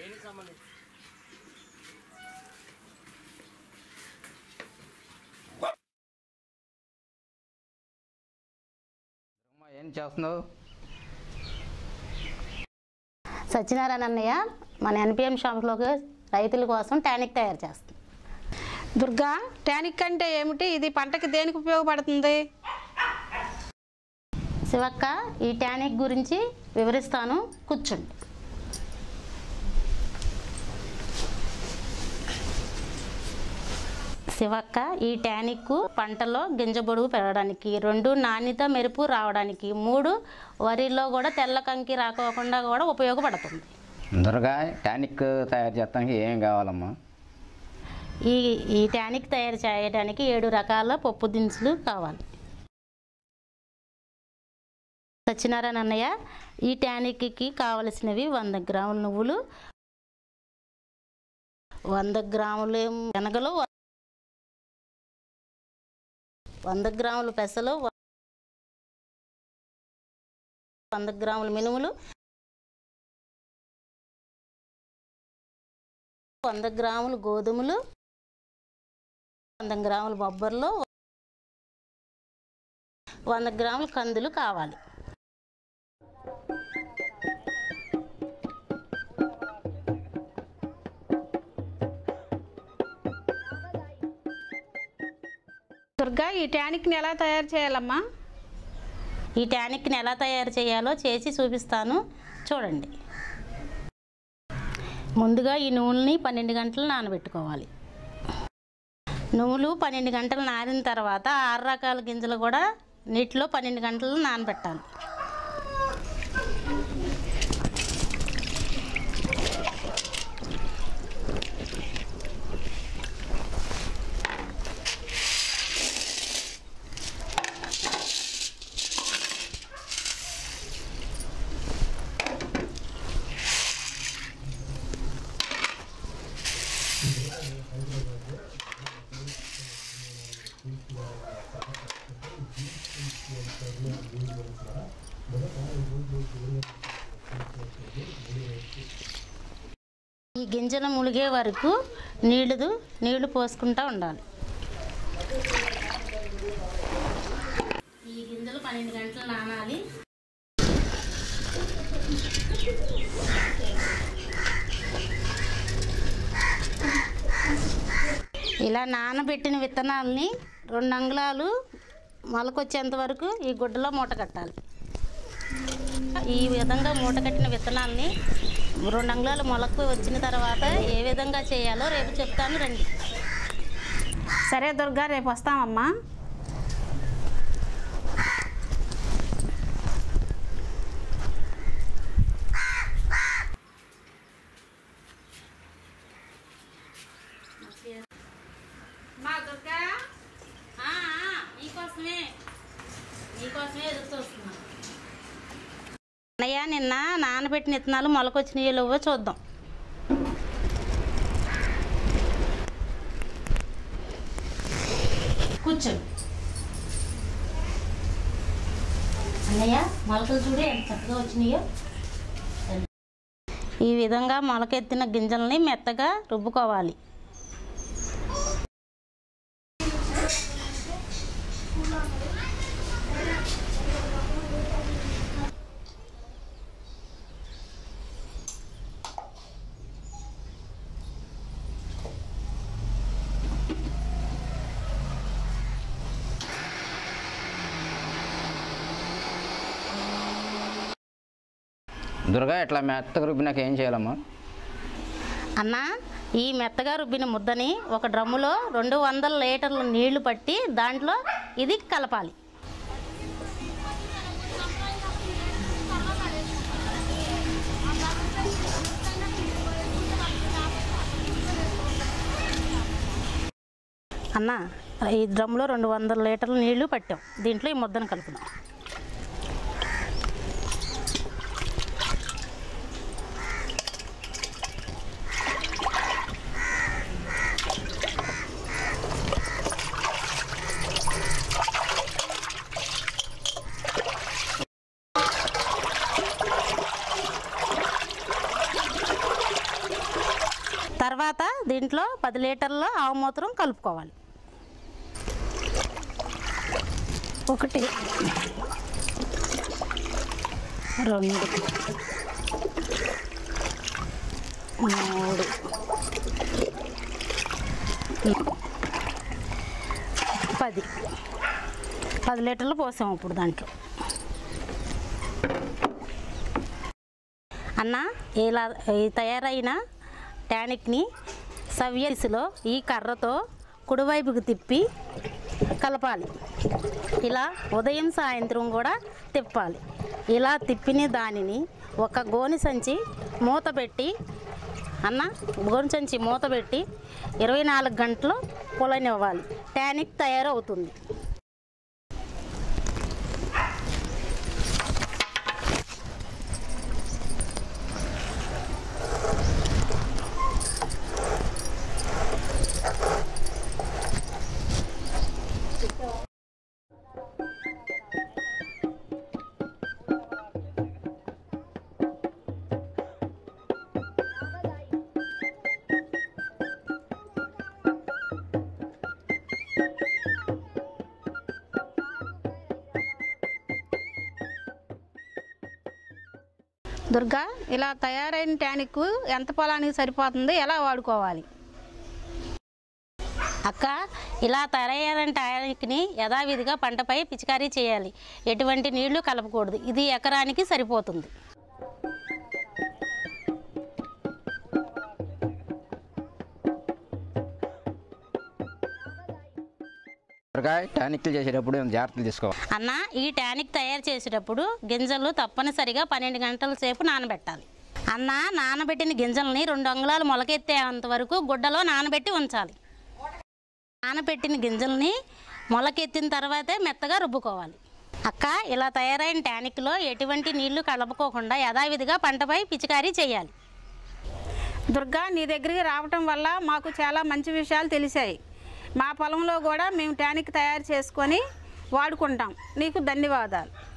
దేనికి సంబంధించి అమ్మా, ఏం చేస్తున్నావు సత్యనారాయణ అన్నయ్య మన ఎన్పిఎం షాప్లోకి రైతుల కోసం టానిక్ తయారు చేస్తాం దుర్గా టానిక్ అంటే ఏమిటి ఇది పంటకి దేనికి ఉపయోగపడుతుంది శివక్క ఈ టానిక్ గురించి వివరిస్తాను కూర్చోండి శివక్క ఈ టానిక్ పంటలో గింజ బొడుగు పెరగడానికి రెండు నాణ్యత మెరుపు రావడానికి మూడు వరిలో కూడా తెల్ల కంకి రాకోకుండా కూడా ఉపయోగపడుతుంది దుర్గా టానిక్ తయారు చేయడానికి ఏం కావాలమ్మా ఈ ఈ టానిక్ తయారు చేయడానికి ఏడు రకాల పప్పు దినుసులు కావాలి సత్యనారాయణ అన్నయ్య ఈ టానిక్కి కావలసినవి వంద గ్రాముల నువ్వులు వంద గ్రాములు శనగలు వంద గ్రాములు పెసలు వంద గ్రాముల మినుములు వంద గ్రాములు గోధుమలు వంద గ్రాముల బొబ్బర్లు వంద గ్రాముల కందులు కావాలి దుర్గా ఈ టానిక్ని ఎలా తయారు చేయాలమ్మా ఈ టానిక్ని ఎలా తయారు చేయాలో చేసి చూపిస్తాను చూడండి ముందుగా ఈ నూనెని పన్నెండు గంటలు నానబెట్టుకోవాలి నువ్వులు పన్నెండు గంటలు నానిన తర్వాత ఆరు రకాల గింజలు కూడా నీటిలో పన్నెండు గంటలు నానబెట్టాలి ఈ గింజలు ములిగే వరకు నీళ్ళు నీళ్లు పోసుకుంటూ ఉండాలి ఈ గింజలు పన్నెండు గంటలు నానాలి ఇలా నానబెట్టిన విత్తనాలని రెండు అంగుళాలు మొలకొచ్చేంత వరకు ఈ గుడ్డలో మూట కట్టాలి ఈ విధంగా మూట కట్టిన విత్తనాలని రెండు అంగుళాలు మొలకు వచ్చిన తర్వాత ఏ విధంగా చేయాలో రేపు చెప్తాను రండి సరే దుర్గా రేపు వస్తామమ్మా మా దుర్గా ఆ, ఆ, మీకోసమే మీకోసమే ఎదురు చూస్తున్నాను అన్నయ్య నిన్న నానబెట్టిన విత్తనాలు మొలకొచ్చినాయో లేవో చూద్దాం కూర్చోండి అన్నయ్య మొలకలు చూడు ఎంత చక్కగా వచ్చినాయో ఈ విధంగా మొలకెత్తిన గింజల్ని మెత్తగా రుబ్బుకోవాలి దుర్గా ఇట్లా మెత్తగా రుబ్బినాక ఏం చేయాలమ్మా అన్న ఈ మెత్తగా రుబ్బిన ముద్దని ఒక డ్రమ్ములో రెండు వందల లీటర్ల నీళ్లు పట్టి దాంట్లో ఇది కలపాలి అన్న ఈ డ్రమ్లో రెండు వందల లీటర్ల నీళ్లు పట్టాం దీంట్లో ఈ ముద్దను కలుపుదాం తర్వాత దీంట్లో పది లీటర్ల ఆవు మూత్రం కలుపుకోవాలి ఒకటి రెండు మూడు పది పది లీటర్లు పోసాం ఇప్పుడు దాంట్లో అన్న ఇలా ఈ తయారైన టానిక్ని సవ్యదిశలో ఈ కర్రతో కుడివైపుకి తిప్పి కలపాలి ఇలా ఉదయం సాయంత్రం కూడా తిప్పాలి ఇలా తిప్పిన దానిని ఒక గోని సంచి మూత పెట్టి అన్న గోని సంచి మూత పెట్టి ఇరవై నాలుగు గంటలు పొలనివ్వాలి టానిక్ తయారవుతుంది దుర్గా ఇలా తయారైన టానిక్ ఎంత పొలానికి సరిపోతుంది ఎలా వాడుకోవాలి అక్క ఇలా తయారైన టానిక్ని యథావిధిగా పంటపై పిచికారీ చేయాలి ఎటువంటి నీళ్లు కలపకూడదు ఇది ఎకరానికి సరిపోతుంది ఊరగాయ టానిక్లు చేసేటప్పుడు ఏమైనా జాగ్రత్తలు తీసుకోవాలి అన్న ఈ టానిక్ తయారు చేసేటప్పుడు గింజలు తప్పనిసరిగా పన్నెండు గంటల సేపు నానబెట్టాలి అన్న నానబెట్టిన గింజల్ని రెండు అంగుళాలు మొలకెత్తేంత వరకు గుడ్డలో నానబెట్టి ఉంచాలి నానబెట్టిన గింజల్ని మొలకెత్తిన తర్వాతే మెత్తగా రుబ్బుకోవాలి అక్క ఇలా తయారైన టానిక్లో ఎటువంటి నీళ్లు కలపకోకుండా యథావిధిగా పంటపై పిచికారీ చేయాలి దుర్గా నీ దగ్గరికి రావటం వల్ల మాకు చాలా మంచి విషయాలు తెలిసాయి మా పొలంలో కూడా మేము టానిక్ తయారు చేసుకొని వాడుకుంటాం నీకు ధన్యవాదాలు